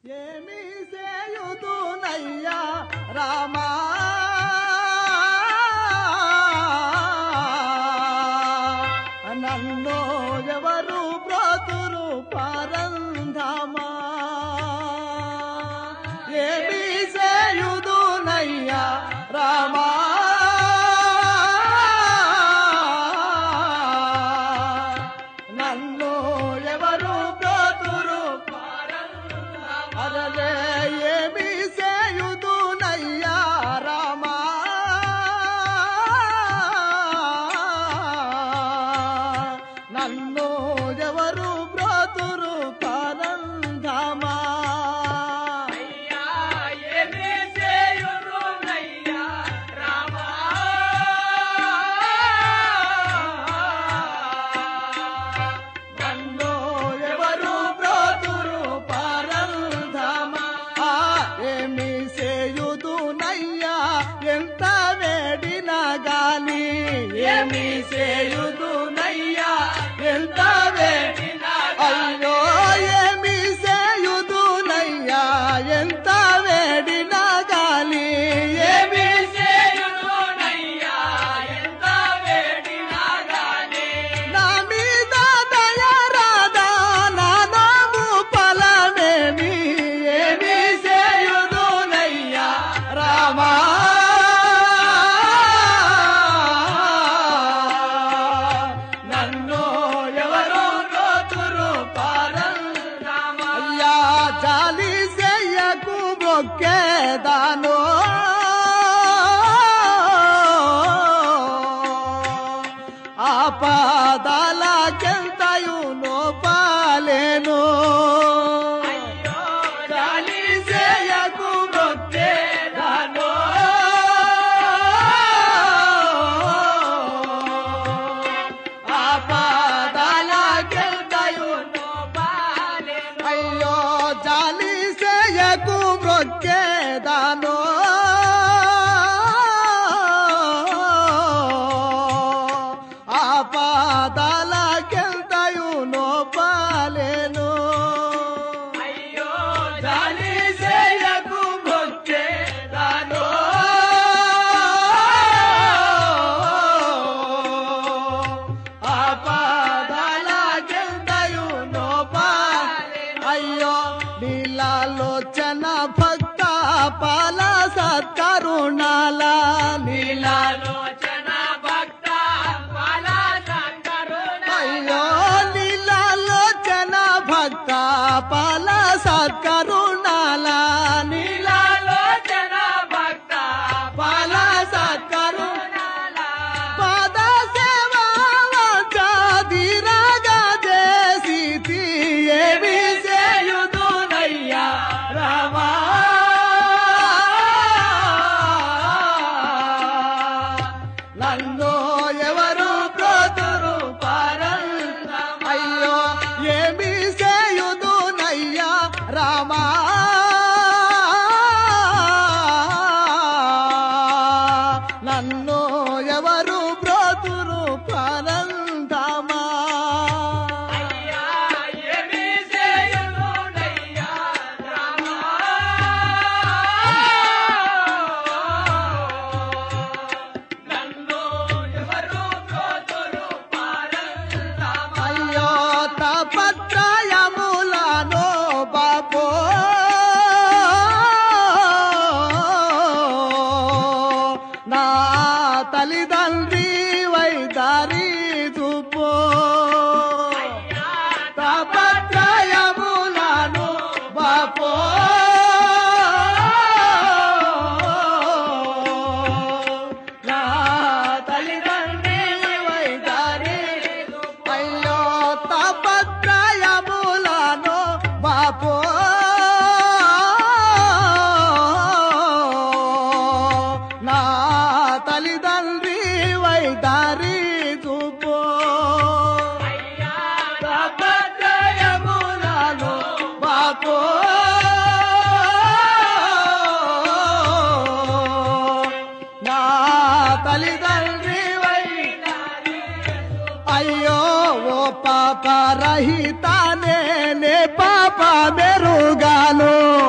ఏమి చేయుదునయ్యా రామా నన్ను ఎవరు బ్రోతురు పరంధమా ఏమి చేయుదునయ్యా రామా నన్ను ఎవరు బ్రోతురు అరలే ఏమి చేయుదునయ్యా రామా నన్ను ఎవరు బ్రోతురు పరంధమా అయ్యా ఏమి చేయుదునయ్యా రామా నన్ను ఎవరు బ్రోతురు పరంధమా ఆ ఏమి చేయుదునయ్యా ఎంత వేడిన గాలి ఏమి చేయుదునయ్యా ఎంత వేడిన అయ్యో ఏమి చేయుదునయ్యా ఎంత వేడిన గాలి ఏమి చేయుదునయ్యా ఎంత వేడినా గాని నా మీద దయరాదా నా నాము ఫలమేమి ఏమి చేయుదునయ్యా రామా నన్ను ఎవరు రోతురు రామా అయ్యా జాలి చెయ్యకు మొక్కేదాను ఆపదలకెంతయు నోపాలేను అయ్యో జాలి చేయకు మొక్కేదాను ఆపదలకెంతయు నోపాలెను అయ్యో జాలి చేయకు మొక్కేదాను ఆపదలకెంతయు నోపాలేను అయ్యో జాలి చేయకు మొక్కేదాను ఆపదలకెంతయు నోపాలేను అయ్యో నీలాలోచన భక్త పాల సత్కరుణాల నీలా ఆలోచన భక్త పాల సంకరుణ అయ్యో నీలాలోచన భక్త పాల సత్కరుణాల నీలా ఆలోచన భక్త పాల సత్కరుణ పాల పాద సేవా వాచాదిరాగా చేసి ఏమి చేయుదునయ్యా రామా నన్ను ఎవరు బ్రోతురు పరంగ అయ్యో ఏమి చేయుదునయ్యా రామా నన్ను ఎవరు బ్రోతురు పరంధమా అయ్యా ఏమి చేయుదునయ్యా రామా నన్ను ఎవరు బ్రోతురు పారందామా అయ్యో తపత్రయములను బాబో నా తల్లిదండ్రి వైదారి చూపో తపత్రయములను బాపో నా తల్లిదండ్రి వైదారి అయ్యో తపత్రయములను బాపో నా తల్లిదండ్రి వైదారి చూపో తపత్రయములను బాపో నా తల్లిదండ్రి వైదారి అయ్యో ఓ పాప రహితానే నే పాప మెరుగాను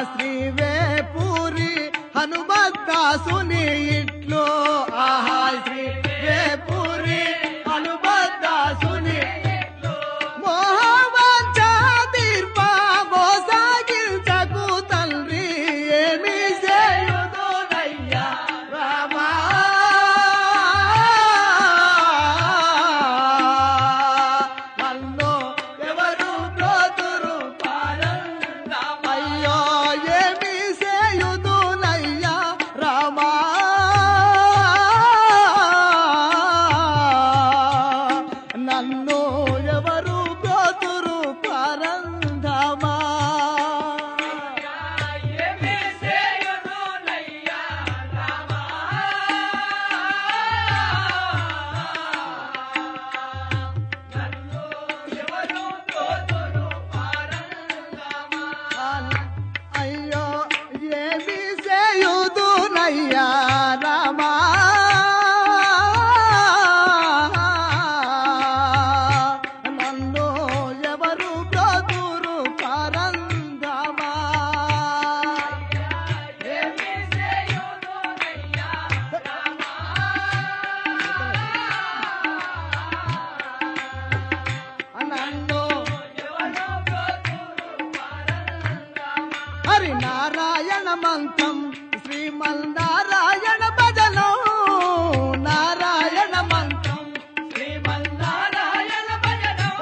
శ్రీవే పూరి హనుమద్దాసుని ఇట్లు ఆహా శ్రీవే పూరి హనుమద్దాసుని మోహవంచ తీర్ప మోసాగించకు తండ్రి ఏమి చేయుదునయ్యా రామా నన్ను ఎవరు బ్రోతురు అయ్యో ఏమి చేయుదునయ్యా రామా నన్ను ఎవరు బ్రోతురు పరంధమా ఏమి చేయుదునయ్యా రామా నన్ను ఎవరు తోతురు పారంగమా అయ్యో ఏమి చేయుదునయ్యా రామా నన్ను ఎవరు బ్రోతురు పరంధమా ఏమి చేయుదునయ్యా రామా నన్ను ఎవరు తోతురు పారంగమా హరి నారాయణ మంత్రం శ్రీమన్నారాయణ భజనం నారాయణ మంత్రం శ్రీమన్నారాయణ భజనం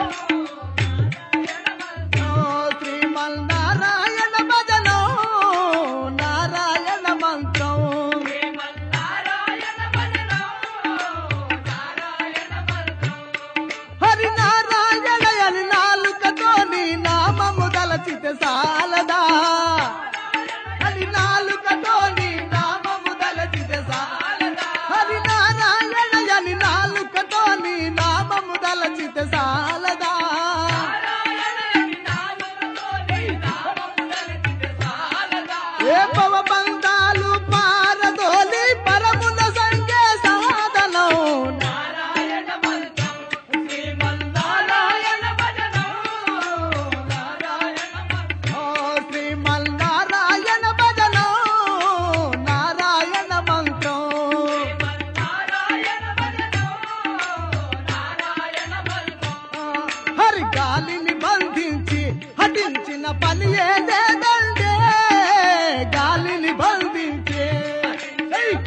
ఓ శ్రీమన్నారాయణ భజనం నారాయణ మంత్రం శ్రీమన్నారాయణ భజనం నారాయణ మంత్రం హరి నారాయణ అని నాలుకతో నీ నామము దలచిత సాలదా హరి నాలుకతో నీ నామము దలచిత సాలదా హరి నారాయణ అని నాలుకతో నీ నామము దలచిత సాలదా నారాయణని నామముతో నీ నామము దలిచితే సాలదా. ఏ పవ బంధాలు పారదోలి పరమున సంగే సాధనం నారాయణ మంత్రం శ్రీమన్నారాయణ భజనం నారాయణ మంత్రం ఓ శ్రీమన్నారాయణ భజనం నారాయణ మంత్రం శ్రీమన్నారాయణ భజనం నారాయణ మంత్రం హరి గాలిని బంధించి హటించిన పని ఏదేదండే గాలిని బంధించి ఏయ్!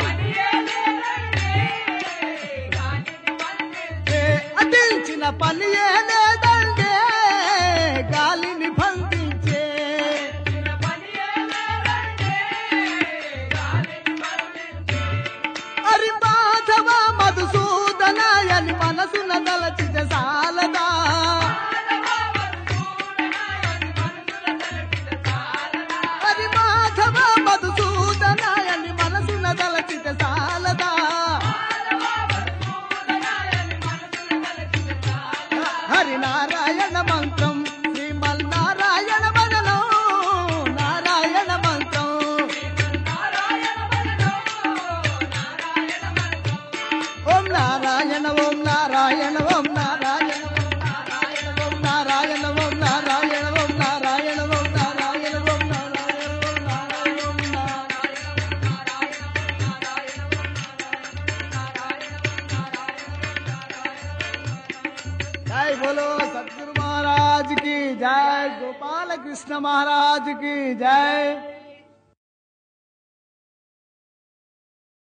ఏ హటించిన పని ఏదేదండే గాలిని బంధించే హరి మాధవ మధుసూదనాయని మనసున దలచిత సాలదా హరి మాధవ మధుసూదనాయని మనసున దలచిత సాలదా హరి నారాయణ మంత్రం శ్రీమన్నారాయణ భజనం నారాయణ మంత్రం ఓం నారాయణ ఓం నారాయణ ఓం నారాయణ ఓం నారాయణ ఓం నారాయణ ఓం నారాయణ ఓం నారాయణ ఓం నారాయణ ఓం నారాయణ ఓం నారాయణ जय बोलो सतगुरु महाराज की जय गोपाल कृष्ण महाराज की जय